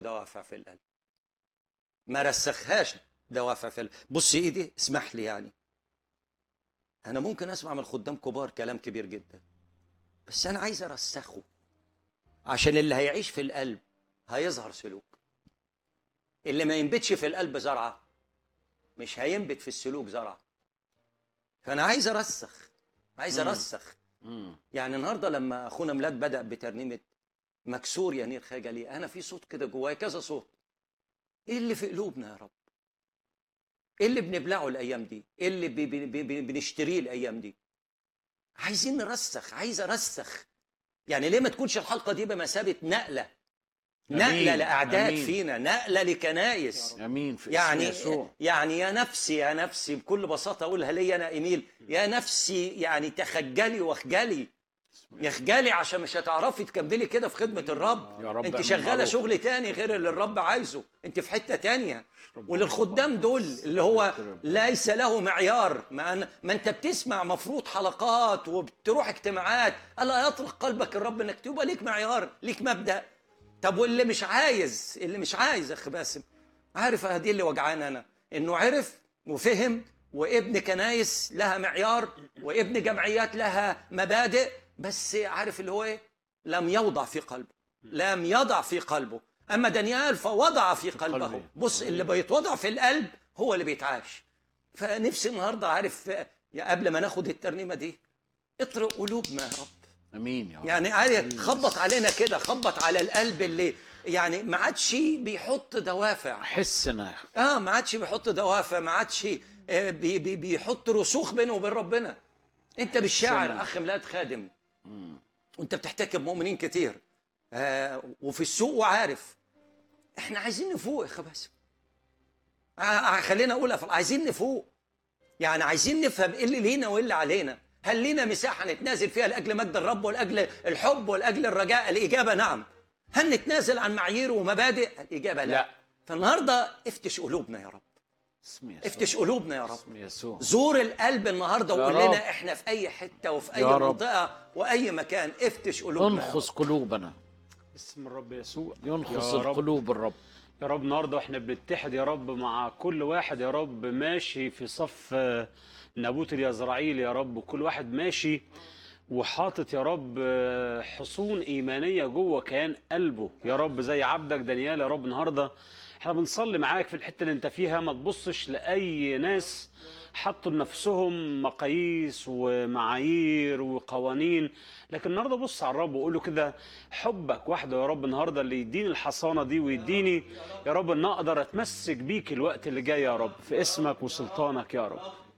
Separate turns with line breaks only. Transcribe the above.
دوافع في القلب ما رسخهاش دوافع في القلب بص ايدي اسمح لي يعني انا ممكن اسمع من خدام كبار كلام كبير جدا بس انا عايز ارسخه عشان اللي هيعيش في القلب هيظهر سلوك اللي ما ينبتش في القلب زرعه مش هينبت في السلوك زرعه فانا عايز ارسخ عايز
مم.
ارسخ
مم.
يعني النهارده لما اخونا ميلاد بدا بترنيمه مكسور يا نير خجلي انا في صوت كده جوايا كذا صوت ايه اللي في قلوبنا يا رب ايه اللي بنبلعه الايام دي ايه اللي بي بي بي بي بنشتريه الايام دي عايزين نرسخ عايز ارسخ يعني ليه ما تكونش الحلقه دي بمثابه نقله نقله
أمين.
لاعداد
أمين.
فينا نقله لكنايس
امين في
يعني
اسم يسوع
يعني يا نفسي يا نفسي بكل بساطه اقولها لي انا ايميل يا نفسي يعني تخجلي واخجلي يخجلي عشان مش هتعرفي تكملي كده في خدمه الرب
يا رب
انت
اعمل
شغاله
معروف.
شغل تاني غير اللي الرب عايزه انت في حته تانية وللخدام دول اللي هو ليس له معيار ما, أنا ما انت بتسمع مفروض حلقات وبتروح اجتماعات الا يطلق قلبك الرب انك تبقى ليك معيار ليك مبدا طب واللي مش عايز اللي مش عايز يا اخ باسم عارف هدي اللي وجعان انا انه عرف وفهم وابن كنايس لها معيار وابن جمعيات لها مبادئ بس عارف اللي هو ايه لم يوضع في قلبه لم يضع في قلبه اما دانيال فوضع في قلبه
قلبه.
بص اللي بيتوضع في القلب هو اللي بيتعاش فنفسي النهارده عارف يا قبل ما ناخد الترنيمه دي اطرق قلوبنا يا رب
امين يا رب
يعني عارف خبط علينا كده خبط على القلب اللي يعني ما عادش بيحط دوافع
حسنا
اه ما عادش بيحط دوافع ما عادش آه، بي بي بيحط رسوخ بينه وبين ربنا انت بالشاعر
سلام.
اخ ميلاد خادم
مم.
وانت بتحتك بمؤمنين كتير آه وفي السوق وعارف احنا عايزين نفوق يا اخي باسم آه خلينا اقولها في- عايزين نفوق يعني عايزين نفهم ايه اللي لينا وايه اللي علينا هل لينا مساحه نتنازل فيها لاجل مجد الرب ولاجل الحب ولاجل الرجاء الاجابه نعم هل نتنازل عن معايير ومبادئ الاجابه لا,
لا.
فالنهارده افتش قلوبنا يا رب
اسم يسوع
افتش قلوبنا يا رب
اسم يسوع
زور القلب النهارده
يا
وقول
رب.
لنا احنا في اي حته وفي اي
يا رب.
منطقه واي مكان افتش قلوبنا يا رب.
انخص قلوبنا
باسم الرب يسوع
ينخص
يا رب.
القلوب الرب
يا رب النهارده واحنا بنتحد يا رب مع كل واحد يا رب ماشي في صف آه، نابوت اليزرعيل يا رب وكل واحد ماشي وحاطط يا رب آه، حصون ايمانيه جوه كيان قلبه يا رب زي عبدك دانيال يا رب النهارده احنا بنصلي معاك في الحته اللي انت فيها ما تبصش لاي ناس حطوا لنفسهم مقاييس ومعايير وقوانين لكن النهارده بص على الرب وقول له كده حبك وحده يا رب النهارده اللي يديني الحصانه دي ويديني يا رب ان اقدر اتمسك بيك الوقت اللي جاي يا رب في اسمك وسلطانك يا رب